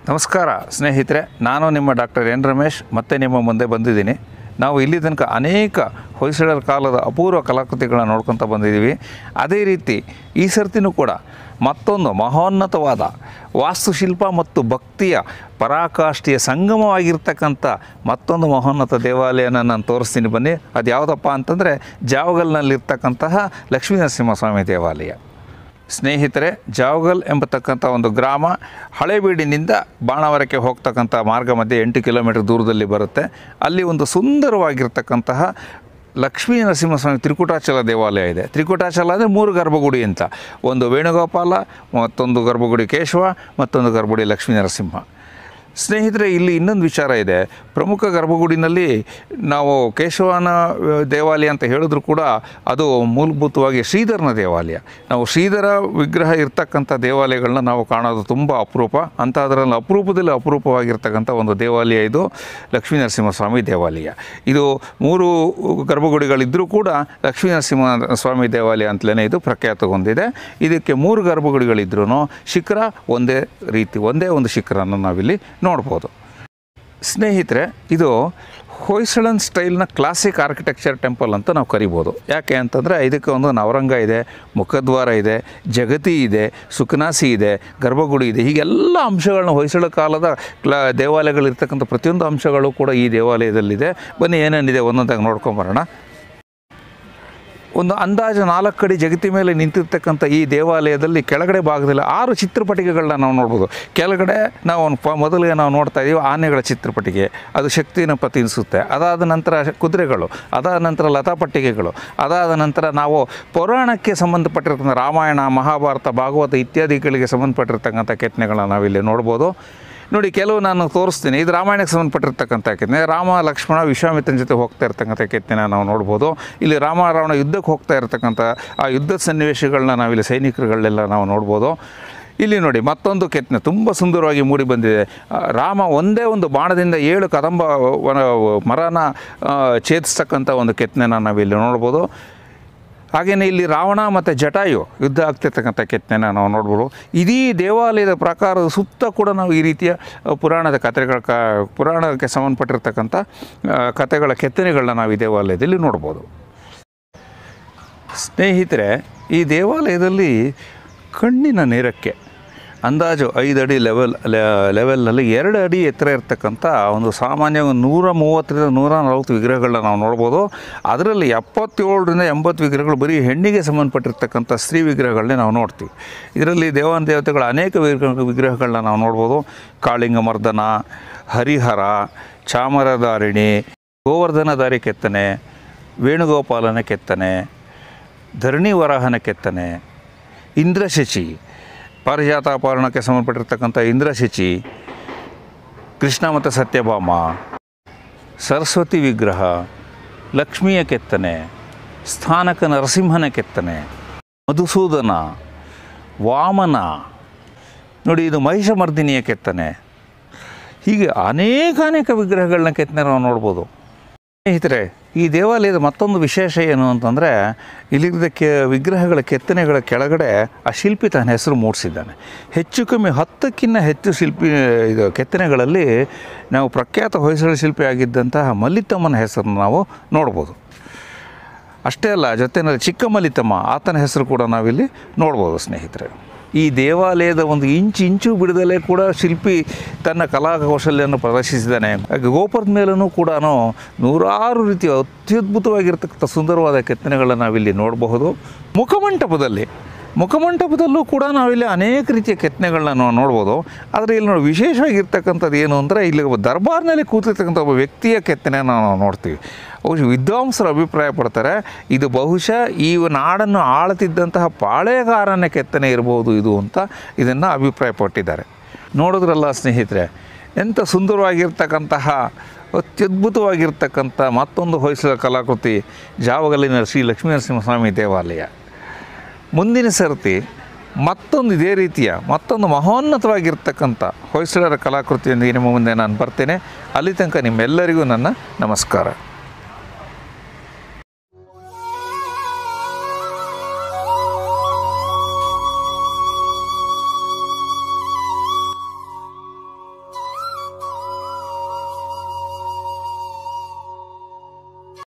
ನಮಸ್ಕಾರ ಸ್ನೇಹಿತರೆ ನಾನು ನಿಮ್ಮ ಡಾಕ್ಟರ್ ಎನ್ ರಮೇಶ್ ಮತ್ತೆ ನಿಮ್ಮ ಮುಂದೆ ಬಂದಿದ್ದೀನಿ ನಾವು ಇಲ್ಲಿ ತನಕ ಅನೇಕ ಹೊಯ್ಸಳರ ಕಾಲದ ಅಪೂರ್ವ ಕಲಾಕೃತಿಗಳನ್ನ ನೋಡ್ಕೊತ ಬಂದಿದ್ದೀವಿ ಅದೇ ರೀತಿ ಈ ಸರ್ತಿನೂ ಕೂಡ ಮತ್ತೊಂದು ಮಹೋನ್ನತವಾದ ವಾಸ್ತುಶಿಲ್ಪ ಮತ್ತು ಭಕ್ತಿಯ ಪರಾಕಾಷ್ಠೆಯ ಸಂಗಮವಾಗಿರ್ತಕ್ಕಂಥ ಮತ್ತೊಂದು ಮಹೋನ್ನತ ದೇವಾಲಯನ ನಾನು ತೋರಿಸ್ತೀನಿ ಬನ್ನಿ ಅದು ಯಾವುದಪ್ಪ ಅಂತಂದರೆ ಜಾವಗಲ್ನಲ್ಲಿರ್ತಕ್ಕಂತಹ ಲಕ್ಷ್ಮೀ ನರಸಿಂಹಸ್ವಾಮಿ ದೇವಾಲಯ ಸ್ನೇಹಿತರೆ ಜಾವಗಲ್ ಎಂಬತಕ್ಕಂಥ ಒಂದು ಗ್ರಾಮ ಹಳೇಬೀಡಿನಿಂದ ಬಾಣಾವರಕ್ಕೆ ಹೋಗ್ತಕ್ಕಂಥ ಮಾರ್ಗ ಮಧ್ಯೆ ಎಂಟು ಕಿಲೋಮೀಟರ್ ದೂರದಲ್ಲಿ ಬರುತ್ತೆ ಅಲ್ಲಿ ಒಂದು ಸುಂದರವಾಗಿರ್ತಕ್ಕಂತಹ ಲಕ್ಷ್ಮೀ ನರಸಿಂಹಸ್ವಾಮಿ ತ್ರಿಕುಟಾಚಲ ದೇವಾಲಯ ಇದೆ ತ್ರಿಕುಟಾಚಲ ಅಂದರೆ ಮೂರು ಗರ್ಭಗುಡಿ ಅಂತ ಒಂದು ವೇಣುಗೋಪಾಲ ಮತ್ತೊಂದು ಗರ್ಭಗುಡಿ ಕೇಶವ ಮತ್ತೊಂದು ಗರ್ಭಗುಡಿ ಲಕ್ಷ್ಮೀ ನರಸಿಂಹ ಸ್ನೇಹಿತರೆ ಇಲ್ಲಿ ಇನ್ನೊಂದು ವಿಚಾರ ಇದೆ ಪ್ರಮುಖ ಗರ್ಭಗುಡಿನಲ್ಲಿ ನಾವು ಕೇಶವನ ಆ, ದೇವಾಲಯ ಅಂತ ಹೇಳಿದ್ರು ಕೂಡ ಅದು ಮೂಲಭೂತವಾಗಿ ಶ್ರೀಧರನ ದೇವಾಲಯ ನಾವು ಶ್ರೀಧರ ವಿಗ್ರಹ ಇರ್ತಕ್ಕಂಥ ದೇವಾಲಯಗಳನ್ನ ನಾವು ಕಾಣೋದು ತುಂಬ ಅಪರೂಪ ಅಂತ ಅದರಲ್ಲಿ ಅಪರೂಪದಲ್ಲಿ ಅಪರೂಪವಾಗಿರ್ತಕ್ಕಂಥ ಒಂದು ದೇವಾಲಯ ಇದು ಲಕ್ಷ್ಮೀ ನರಸಿಂಹಸ್ವಾಮಿ ದೇವಾಲಯ ಇದು ಮೂರು ಗರ್ಭಗುಡಿಗಳಿದ್ದರೂ ಕೂಡ ಲಕ್ಷ್ಮೀ ನರಸಿಂಹ ಸ್ವಾಮಿ ದೇವಾಲಯ ಅಂತಲೇ ಇದು ಪ್ರಖ್ಯಾತ ಹೊಂದಿದೆ ಇದಕ್ಕೆ ಮೂರು ಗರ್ಭಗುಡಿಗಳಿದ್ರೂ ಶಿಖರ ಒಂದೇ ರೀತಿ ಒಂದೇ ಒಂದು ಶಿಖರನ್ನು ನಾವಿಲ್ಲಿ ನೋಡ್ಬೋದು ಸ್ನೇಹಿತರೆ ಇದು ಹೊಯ್ಸಳನ್ ಸ್ಟೈಲ್ನ ಕ್ಲಾಸಿಕ್ ಆರ್ಕಿಟೆಕ್ಚರ್ ಟೆಂಪಲ್ ಅಂತ ನಾವು ಕರಿಬೋದು ಯಾಕೆ ಅಂತಂದರೆ ಇದಕ್ಕೆ ಒಂದು ನವರಂಗ ಇದೆ ಮುಖದ್ವಾರ ಇದೆ ಜಗತಿ ಇದೆ ಸುಖನಾಸಿ ಇದೆ ಗರ್ಭಗುಡಿ ಇದೆ ಹೀಗೆಲ್ಲ ಅಂಶಗಳನ್ನ ಹೊಯ್ಸಳ ಕಾಲದ ಕ್ಲಾ ದೇವಾಲಯಗಳಿರ್ತಕ್ಕಂಥ ಪ್ರತಿಯೊಂದು ಅಂಶಗಳು ಕೂಡ ಈ ದೇವಾಲಯದಲ್ಲಿದೆ ಬನ್ನಿ ಏನೇನಿದೆ ಒಂದೊಂದಾಗಿ ನೋಡ್ಕೊಂಬರೋಣ ಒಂದು ಅಂದಾಜು ನಾಲ್ಕು ಅಡಿ ಜಗತಿ ಮೇಲೆ ನಿಂತಿರ್ತಕ್ಕಂಥ ಈ ದೇವಾಲಯದಲ್ಲಿ ಕೆಳಗಡೆ ಭಾಗದಲ್ಲಿ ಆರು ಚಿತ್ರಪಟಿಕೆಗಳನ್ನ ನಾವು ನೋಡ್ಬೋದು ಕೆಳಗಡೆ ನಾವು ಒಂದು ಪ ಮೊದಲಿಗೆ ನಾವು ನೋಡ್ತಾ ಇದ್ದೀವಿ ಆನೆಗಳ ಚಿತ್ರಪಟಿಕೆ ಅದು ಶಕ್ತಿಯನ್ನು ಪ್ರತಿನಿಧಿಸುತ್ತೆ ಅದಾದ ನಂತರ ಕುದುರೆಗಳು ಅದಾದ ನಂತರ ಲತಾಪಟ್ಟಿಗೆಗಳು ಅದಾದ ನಂತರ ನಾವು ಪುರಾಣಕ್ಕೆ ಸಂಬಂಧಪಟ್ಟಿರ್ತಕ್ಕಂಥ ರಾಮಾಯಣ ಮಹಾಭಾರತ ಭಾಗವತ ಇತ್ಯಾದಿಗಳಿಗೆ ಸಂಬಂಧಪಟ್ಟಿರ್ತಕ್ಕಂಥ ಕೆತ್ತನೆಗಳನ್ನ ನಾವಿಲ್ಲಿ ನೋಡ್ಬೋದು ನೋಡಿ ಕೆಲವು ನಾನು ತೋರಿಸ್ತೀನಿ ಇದು ರಾಮಾಯಣಕ್ಕೆ ಸಂಬಂಧಪಟ್ಟಿರ್ತಕ್ಕಂಥ ಕೆತ್ತನೆ ರಾಮ ಲಕ್ಷ್ಮಣ ವಿಶ್ವಾಮಿತ್ರನ ಜೊತೆ ಹೋಗ್ತಾ ಇರ್ತಕ್ಕಂಥ ಕೆತ್ತನೆ ನಾವು ನೋಡ್ಬೋದು ಇಲ್ಲಿ ರಾಮ ರಾವಣ ಯುದ್ಧಕ್ಕೆ ಹೋಗ್ತಾ ಇರ್ತಕ್ಕಂಥ ಆ ಯುದ್ಧದ ಸನ್ನಿವೇಶಗಳನ್ನ ನಾವಿಲ್ಲಿ ಸೈನಿಕರುಗಳನ್ನೆಲ್ಲ ನಾವು ನೋಡ್ಬೋದು ಇಲ್ಲಿ ನೋಡಿ ಮತ್ತೊಂದು ಕೆತ್ತನೆ ತುಂಬ ಸುಂದರವಾಗಿ ಮೂಡಿ ಬಂದಿದೆ ಆ, ರಾಮ ಒಂದೇ ಒಂದು ಬಾಣದಿಂದ ಏಳು ಕದಂಬ ವನ ಮರನ ಆ, ಛೇದಿಸ್ತಕ್ಕಂಥ ಒಂದು ಕೆತ್ತನೆನ ನಾವಿಲ್ಲಿ ನೋಡ್ಬೋದು ಹಾಗೆಯೇ ಇಲ್ಲಿ ರಾವಣ ಮತ್ತು ಜಟಾಯು ಯುದ್ಧ ಆಗ್ತಿರ್ತಕ್ಕಂಥ ಕೆತ್ತನೆನ ನಾವು ನೋಡ್ಬೋದು ಇಡೀ ದೇವಾಲಯದ ಪ್ರಕಾರದ ಸುತ್ತ ಕೂಡ ನಾವು ಈ ರೀತಿಯ ಅ, ಪುರಾಣದ ಕಥೆಗಳ ಕ ಪುರಾಣಕ್ಕೆ ಸಂಬಂಧಪಟ್ಟಿರ್ತಕ್ಕಂಥ ಆ, ಕಥೆಗಳ ಕೆತ್ತನೆಗಳನ್ನ ನಾವು ಈ ದೇವಾಲಯದಲ್ಲಿ ನೋಡ್ಬೋದು ಸ್ನೇಹಿತರೆ ಈ ದೇವಾಲಯದಲ್ಲಿ ಕಣ್ಣಿನ ನೇರಕ್ಕೆ ಅಂದಾಜು ಐದು ಅಡಿ ಲೆವೆಲ್ ಲೆವೆಲ್ನಲ್ಲಿ ಎರಡು ಅಡಿ ಎತ್ತರ ಇರ್ತಕ್ಕಂಥ ಒಂದು ಸಾಮಾನ್ಯ ಒಂದು ನೂರ ಮೂವತ್ತರಿಂದ ನೂರ ನಲವತ್ತು ವಿಗ್ರಹಗಳನ್ನ ನಾವು ನೋಡ್ಬೋದು ಅದರಲ್ಲಿ ಎಪ್ಪತ್ತೇಳರಿಂದ ಎಂಬತ್ತು ವಿಗ್ರಹಗಳು ಬರೀ ಹೆಣ್ಣಿಗೆ ಸಂಬಂಧಪಟ್ಟಿರ್ತಕ್ಕಂಥ ಸ್ತ್ರೀ ವಿಗ್ರಹಗಳನ್ನೇ ನಾವು ನೋಡ್ತೀವಿ ಇದರಲ್ಲಿ ದೇವಾನ ದೇವತೆಗಳ ಅನೇಕ ವಿಗ್ರಹ ವಿಗ್ರಹಗಳನ್ನ ನಾವು ನೋಡ್ಬೋದು ಕಾಳಿಂಗ ಮರ್ದನ ಹರಿಹರ ಚಾಮರಧಾರಿಣಿ ಗೋವರ್ಧನಧಾರಿ ಕೆತ್ತನೆ ವೇಣುಗೋಪಾಲನ ಕೆತ್ತನೆ ಧರಣಿ ವರಾಹನ ಕೆತ್ತನೆ ಇಂದ್ರಶಚಿ ಪಾರಿಜಾತಾಪರಣಕ್ಕೆ ಸಂಬಂಧಪಟ್ಟಿರ್ತಕ್ಕಂಥ ಇಂದ್ರಶಚಿ ಕೃಷ್ಣ ಮತ್ತು ಸತ್ಯಭಾಮ ಸರಸ್ವತಿ ವಿಗ್ರಹ ಲಕ್ಷ್ಮಿಯ ಕೆತ್ತನೆ ಸ್ಥಾನಕ ನರಸಿಂಹನ ಕೆತ್ತನೆ ಮಧುಸೂದನ ವಾಮನ ನೋಡಿ ಇದು ಮಹಿಷಮರ್ದಿನಿಯ ಕೆತ್ತನೆ ಹೀಗೆ ಅನೇಕ ಅನೇಕ ವಿಗ್ರಹಗಳನ್ನ ಕೆತ್ತನೆ ನಾವು ನೋಡ್ಬೋದು ಸ್ನೇಹಿತರೆ ಈ ದೇವಾಲಯದ ಮತ್ತೊಂದು ವಿಶೇಷ ಏನು ಅಂತಂದರೆ ಇಲ್ಲಿದ್ದ ಕೆ ವಿಗ್ರಹಗಳ ಕೆತ್ತನೆಗಳ ಕೆಳಗಡೆ ಆ ಶಿಲ್ಪಿ ತನ್ನ ಹೆಸರು ಮೂಡಿಸಿದ್ದಾನೆ ಹೆಚ್ಚು ಕಮ್ಮಿ ಹತ್ತಕ್ಕಿಂತ ಹೆಚ್ಚು ಶಿಲ್ಪಿ ಇದು ಕೆತ್ತನೆಗಳಲ್ಲಿ ನಾವು ಪ್ರಖ್ಯಾತ ಹೊಯ್ಸಳ ಶಿಲ್ಪಿ ಆಗಿದ್ದಂತಹ ಮಲ್ಲಿತಮ್ಮನ ಹೆಸರನ್ನು ನಾವು ನೋಡ್ಬೋದು ಅಷ್ಟೇ ಅಲ್ಲ ಜೊತೆಯಲ್ಲಿ ಚಿಕ್ಕ ಮಲ್ಲಿತಮ್ಮ ಆತನ ಹೆಸರು ಕೂಡ ನಾವಿಲ್ಲಿ ನೋಡ್ಬೋದು ಸ್ನೇಹಿತರೆ ಈ ದೇವಾಲಯದ ಒಂದು ಇಂಚು ಇಂಚು ಬಿಡದಲ್ಲೇ ಕೂಡ ಶಿಲ್ಪಿ ತನ್ನ ಕಲಾ ಕೌಶಲ್ಯವನ್ನು ಪ್ರದರ್ಶಿಸಿದ್ದಾನೆ ಹಾಗೆ ಗೋಪುರದ ಮೇಲೂ ಕೂಡ ನೂರಾರು ರೀತಿಯ ಅತ್ಯದ್ಭುತವಾಗಿರ್ತಕ್ಕಂಥ ಸುಂದರವಾದ ಕೆತ್ತನೆಗಳನ್ನು ನಾವಿಲ್ಲಿ ನೋಡಬಹುದು ಮುಖಮಂಟಪದಲ್ಲಿ ಮುಖಮಂಟಪದಲ್ಲೂ ಕೂಡ ನಾವಿಲ್ಲಿ ಅನೇಕ ರೀತಿಯ ಕೆತ್ತನೆಗಳನ್ನ ನಾವು ನೋಡ್ಬೋದು ಆದರೆ ಇಲ್ಲಿ ನೋಡಿ ವಿಶೇಷವಾಗಿರ್ತಕ್ಕಂಥದ್ದು ಏನು ಅಂದರೆ ಇಲ್ಲಿ ಒಬ್ಬ ದರ್ಬಾರ್ನಲ್ಲಿ ಕೂತಿರ್ತಕ್ಕಂಥ ಒಬ್ಬ ವ್ಯಕ್ತಿಯ ಕೆತ್ತನೆಯನ್ನು ನಾವು ನೋಡ್ತೀವಿ ಬಹುಶಃ ವಿದ್ವಾಂಸರು ಅಭಿಪ್ರಾಯ ಪಡ್ತಾರೆ ಇದು ಬಹುಶಃ ಈ ನಾಡನ್ನು ಆಳ್ತಿದ್ದಂತಹ ಪಾಳೆಗಾರನ ಕೆತ್ತನೆ ಇರಬಹುದು ಇದು ಅಂತ ಇದನ್ನು ಅಭಿಪ್ರಾಯಪಟ್ಟಿದ್ದಾರೆ ನೋಡಿದ್ರಲ್ಲ ಸ್ನೇಹಿತರೆ ಎಂಥ ಸುಂದರವಾಗಿರ್ತಕ್ಕಂತಹ ಅತ್ಯದ್ಭುತವಾಗಿರ್ತಕ್ಕಂಥ ಮತ್ತೊಂದು ಹೊಯ್ಸಳ ಕಲಾಕೃತಿ ಜಾವಗಲ್ಲಿನ ಶ್ರೀ ಲಕ್ಷ್ಮೀನರಸಿಂಹಸ್ವಾಮಿ ದೇವಾಲಯ ಮುಂದಿನ ಸರ್ತಿ ಮತ್ತೊಂದು ಇದೇ ರೀತಿಯ ಮತ್ತೊಂದು ಮಹೋನ್ನತವಾಗಿರ್ತಕ್ಕಂಥ ಹೊಯ್ಸಳರ ಕಲಾಕೃತಿಯೊಂದಿಗೆ ನಿಮ್ಮ ಮುಂದೆ ನಾನು ಬರ್ತೇನೆ ಅಲ್ಲಿ ತನಕ ನಿಮ್ಮೆಲ್ಲರಿಗೂ ನನ್ನ ನಮಸ್ಕಾರ